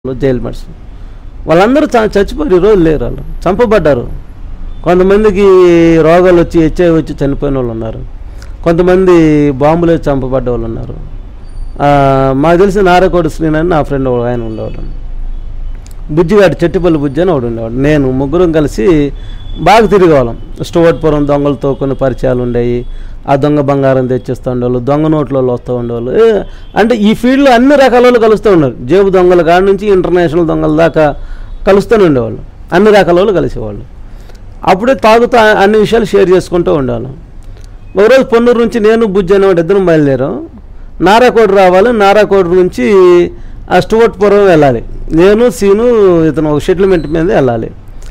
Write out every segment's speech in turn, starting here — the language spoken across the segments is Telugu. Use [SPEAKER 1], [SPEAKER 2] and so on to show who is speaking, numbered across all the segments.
[SPEAKER 1] జైలు మెట్స్ వాళ్ళందరూ చ- చచ్చిపోయారు ఈ రోజు లేరు వాళ్ళు చంపబడ్డారు కొంతమందికి రోగాలు వచ్చి హెచ్ఐవి వచ్చి చనిపోయిన వాళ్ళు ఉన్నారు కొంతమంది బాంబులు వేసి చంపబడ్డ వాళ్ళు ఉన్నారు ఆ, మాకు తెలిసి నారకోటి శ్రీని అని నా ఫ్రెండ్ ఒక ఆయన ఉండేవాడు బుజ్జిగాడు చెట్టుపల్లి బుజ్జి అని ఒకడు ఉండేవాడు నేను ముగ్గురం కలిసి బాగా తిరిగేవాళ్ళం స్టోవట్పురం దొంగలతో కొన్ని పరిచయాలు ఉండేవి ఆ దొంగ బంగారం తెచ్చిస్తూ ఉండేవాళ్ళు దొంగ నోట్ల వాళ్ళు వస్తూ ఉండేవాళ్ళు ఏ, అంటే ఈ ఫీల్డ్లో అన్ని రకాల వాళ్ళు కలుస్తూ ఉన్నారు జేబు దొంగల కాడ నుంచి ఇంటర్నేషనల్ దొంగల దాకా కలుస్తూనే ఉండేవాళ్ళు అన్ని రకాల వాళ్ళు కలిసేవాళ్ళు అప్పుడే తాగుతూ అన్ని విషయాలు షేర్ చేసుకుంటూ ఉండేవాళ్ళం ఒకరోజు పొన్నూరు నుంచి నేను బుజ్జి అనేవాడు ఇద్దరం బయలుదేరాం నారాకోట రావాలి నారాకోట నుంచి ఆ స్టువర్ట్పురం వెళ్ళాలి నేను సీను ఇతను ఒక సెటిల్మెంట్ మీద వెళ్ళాలి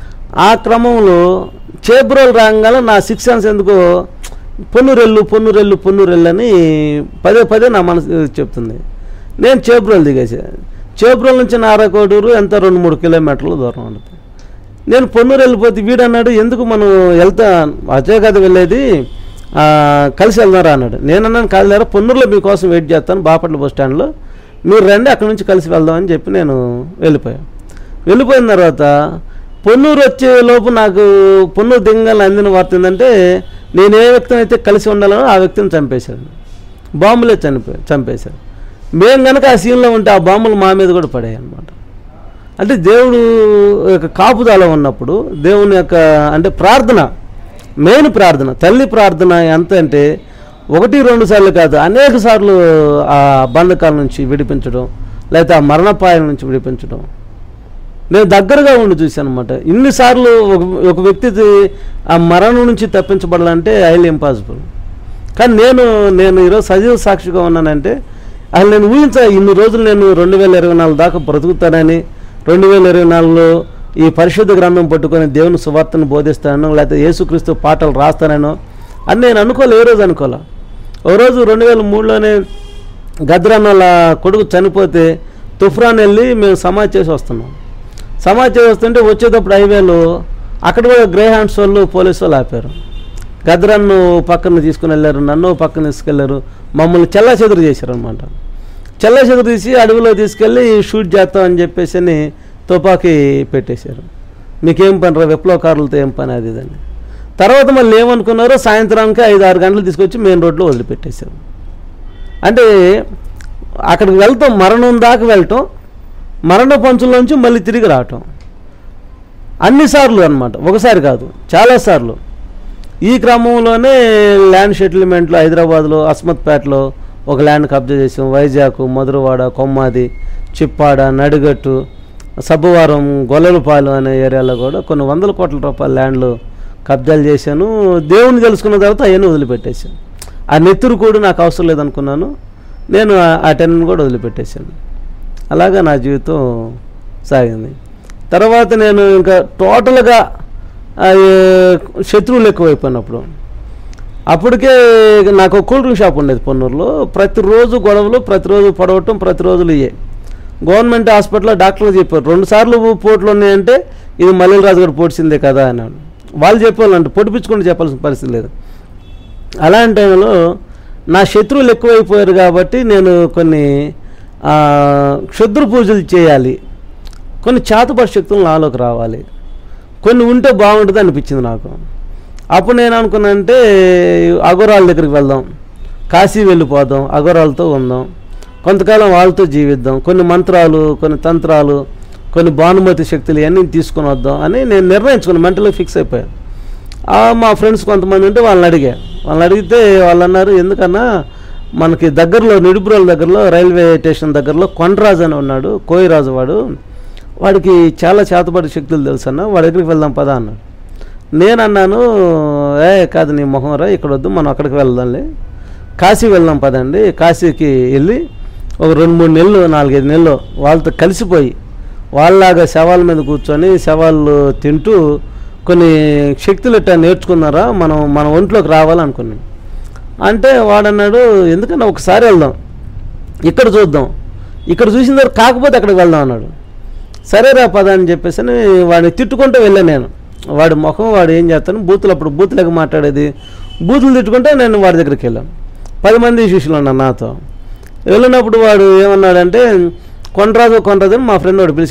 [SPEAKER 1] ఆ క్రమంలో చేబ్రోలు రాగానే నా సిక్స్ సెన్స్ ఎందుకో పొన్నూరెల్లు పొన్నూరెల్లు పొన్నూరెల్లు అని పదే పదే నా మనసు చెప్తుంది నేను చేబ్రోలు దిగేసా చేబ్రోల్ నుంచి నారాకోడూరు ఎంత రెండు మూడు కిలోమీటర్ల దూరం ఉంటుంది నేను పొన్నూరు వెళ్ళిపోతే వీడు అన్నాడు ఎందుకు మనం వెళ్తా అజయ్ కదా వెళ్ళేది ఆ, కలిసి వెళ్దారా అన్నాడు నేను అన్నాను కాదులేరా పొన్నూరులో మీకోసం వెయిట్ చేస్తాను బాపట్ల బస్ స్టాండ్లో మీరు రండి అక్కడ నుంచి కలిసి వెళ్దామని చెప్పి నేను వెళ్ళిపోయాను వెళ్ళిపోయిన తర్వాత పొన్నూరు వచ్చే లోపు నాకు పొన్నూరు దింగాలని అందిన వార్త ఏంటంటే నేను ఏ వ్యక్తిని అయితే కలిసి ఉండాలనో ఆ వ్యక్తిని చంపేశాడు బాంబులే చనిపోయి చంపేశాడు మేము కనుక ఆ సీన్లో ఉంటే ఆ బాంబులు మా మీద కూడా పడాయి అన్నమాట అంటే దేవుడు యొక్క కాపుదల ఉన్నప్పుడు దేవుని యొక్క అంటే ప్రార్థన మెయిన్ ప్రార్థన తల్లి ప్రార్థన ఎంత అంటే ఒకటి రెండు సార్లు కాదు అనేక సార్లు ఆ బంధకాల నుంచి విడిపించడం లేకపోతే ఆ మరణపాయం నుంచి విడిపించడం నేను దగ్గరగా ఉండి చూశాను అనమాట ఇన్నిసార్లు ఒక ఒక వ్యక్తి ఆ మరణం నుంచి తప్పించబడాలంటే ఐల్ ఇంపాసిబుల్ కానీ నేను నేను ఈరోజు సజీవ సాక్షిగా ఉన్నానంటే అసలు నేను ఊహించ ఇన్ని రోజులు నేను రెండు వేల ఇరవై నాలుగు దాకా బ్రతుకుతానని రెండు వేల ఇరవై నాలుగులో ఈ పరిశుద్ధ గ్రంథం పట్టుకొని దేవుని సువార్తను బోధిస్తానో లేకపోతే యేసుక్రీస్తు పాటలు రాస్తానో అని నేను అనుకోలే ఏ రోజు అనుకోలే ఓ రోజు రెండు వేల మూడులోనే గద్రన్నల కొడుకు చనిపోతే తుఫ్రాన్ వెళ్ళి మేము సమాజ్ చేసి వస్తున్నాం సమాజ్ చేసి వస్తుంటే వచ్చేటప్పుడు హైవేలో అక్కడ కూడా గ్రే హ్యాండ్స్ వాళ్ళు పోలీసు వాళ్ళు ఆపారు గద్రన్ను పక్కన తీసుకుని వెళ్ళారు నన్ను పక్కన తీసుకెళ్లారు మమ్మల్ని చెల్లా చెదురు చేశారు అనమాట చెల్లా చెదురు తీసి అడవిలో తీసుకెళ్ళి షూట్ చేస్తామని చెప్పేసి అని తుపాకీ పెట్టేశారు మీకేం పని రా విప్లవకారులతో ఏం పని అది ఇదని తర్వాత మళ్ళీ ఏమనుకున్నారో సాయంత్రానికి ఐదు ఆరు గంటలు తీసుకొచ్చి మెయిన్ రోడ్లో వదిలిపెట్టేశారు అంటే అక్కడికి వెళ్తాం మరణం దాకా వెళ్ళటం మరణ పంచుల్లోంచి మళ్ళీ తిరిగి రావటం అన్నిసార్లు అన్నమాట ఒకసారి కాదు చాలాసార్లు ఈ క్రమంలోనే ల్యాండ్ సెటిల్మెంట్లో హైదరాబాద్లో అస్మత్పేటలో ఒక ల్యాండ్ కబ్జా చేసాం వైజాగ్ మధురవాడ కొమ్మాది చిప్పాడ నడిగట్టు సబ్బువారం గొల్లలపాలెం అనే ఏరియాలో కూడా కొన్ని వందల కోట్ల రూపాయల ల్యాండ్లు కబ్జాలు చేశాను దేవుని తెలుసుకున్న తర్వాత అవన్నీ వదిలిపెట్టేశాను ఆ నెత్తురు కూడా నాకు అవసరం లేదనుకున్నాను నేను ఆ- ఆ టెన్ కూడా వదిలిపెట్టేశాను అలాగా నా జీవితం సాగింది తర్వాత నేను ఇంకా టోటల్గా ఆ, ఏ, శత్రువులు ఎక్కువైపోయినప్పుడు అప్పటికే నాకు ఒక కూల్ డ్రింక్ షాప్ ఉండేది పొన్నూరులో ప్రతిరోజు గొడవలు ప్రతిరోజు పడవటం ప్రతిరోజులు ఇయ్యే గవర్నమెంట్ హాస్పిటల్లో డాక్టర్లు చెప్పారు రెండు సార్లు పోట్లు ఉన్నాయంటే ఇది మల్లెల రాజు గారు పొడిచిందే కదా అన్నాడు వాళ్ళు చెప్పాలంటే పొడిపించుకుంటూ చెప్పాల్సిన పరిస్థితి లేదు అలాంటి టైంలో నా శత్రువులు ఎక్కువైపోయారు కాబట్టి నేను కొన్ని ఆ, క్షుద్ర పూజలు చేయాలి కొన్ని చేతపడి శక్తులు నాలోకి రావాలి కొన్ని ఉంటే బాగుంటుంది అనిపించింది నాకు అప్పుడు నేను అనుకున్నానంటే అఘోరాల దగ్గరికి వెళ్దాం కాశీ వెళ్ళిపోదాం అఘోరాలతో ఉందాం కొంతకాలం వాళ్ళతో జీవిద్దాం కొన్ని మంత్రాలు కొన్ని తంత్రాలు కొన్ని భానుమతి శక్తులు ఇవన్నీ తీసుకొని వద్దాం అని నేను నిర్ణయించుకున్నాను మెంటల్గా ఫిక్స్ అయిపోయాను ఆ, మా ఫ్రెండ్స్ కొంతమంది ఉంటే వాళ్ళని అడిగా వాళ్ళని అడిగితే వాళ్ళు అన్నారు ఎందుకన్నా మనకి దగ్గరలో నిడుపురోల దగ్గరలో రైల్వే స్టేషన్ దగ్గరలో కొండరాజు అని ఉన్నాడు కోయిరాజు వాడు వాడికి చాలా చేతబడి శక్తులు తెలుసు అన్న వాడి దగ్గరికి వెళ్దాం పదా అన్నాడు నేను అన్నాను ఏ కాదు నీ మొహం రా ఇక్కడ వద్దు మనం అక్కడికి వెళ్దాంలే కాశీ వెళ్దాం పదండి కాశీకి వెళ్ళి ఒక రెండు మూడు నెలలు నాలుగైదు నెలలు వాళ్ళతో కలిసిపోయి వాళ్ళలాగా శవాల మీద కూర్చొని శవాలు తింటూ కొన్ని శక్తులు ఇట్టా నేర్చుకున్నారా మనం మన ఒంట్లోకి రావాలనుకున్నాం అంటే వాడన్నాడు ఎందుకన్నా ఒకసారి వెళ్దాం ఇక్కడ చూద్దాం ఇక్కడ చూసిన తర్వాత కాకపోతే అక్కడికి వెళ్దాం అన్నాడు సరేరా పద అని చెప్పేసి అని వాడిని తిట్టుకుంటూ వెళ్ళాను నేను వాడి ముఖం వాడు ఏం చేస్తాను బూతులు అప్పుడు బూతులకు మాట్లాడేది బూతులు తిట్టుకుంటే నేను వాడి దగ్గరికి వెళ్ళాను పది మంది శిష్యులు ఉన్నారు నాతో వెళ్ళినప్పుడు వాడు ఏమన్నాడంటే కొండరాజు కొండరాజు అని మా ఫ్రెండ్ వాడు పిలిచి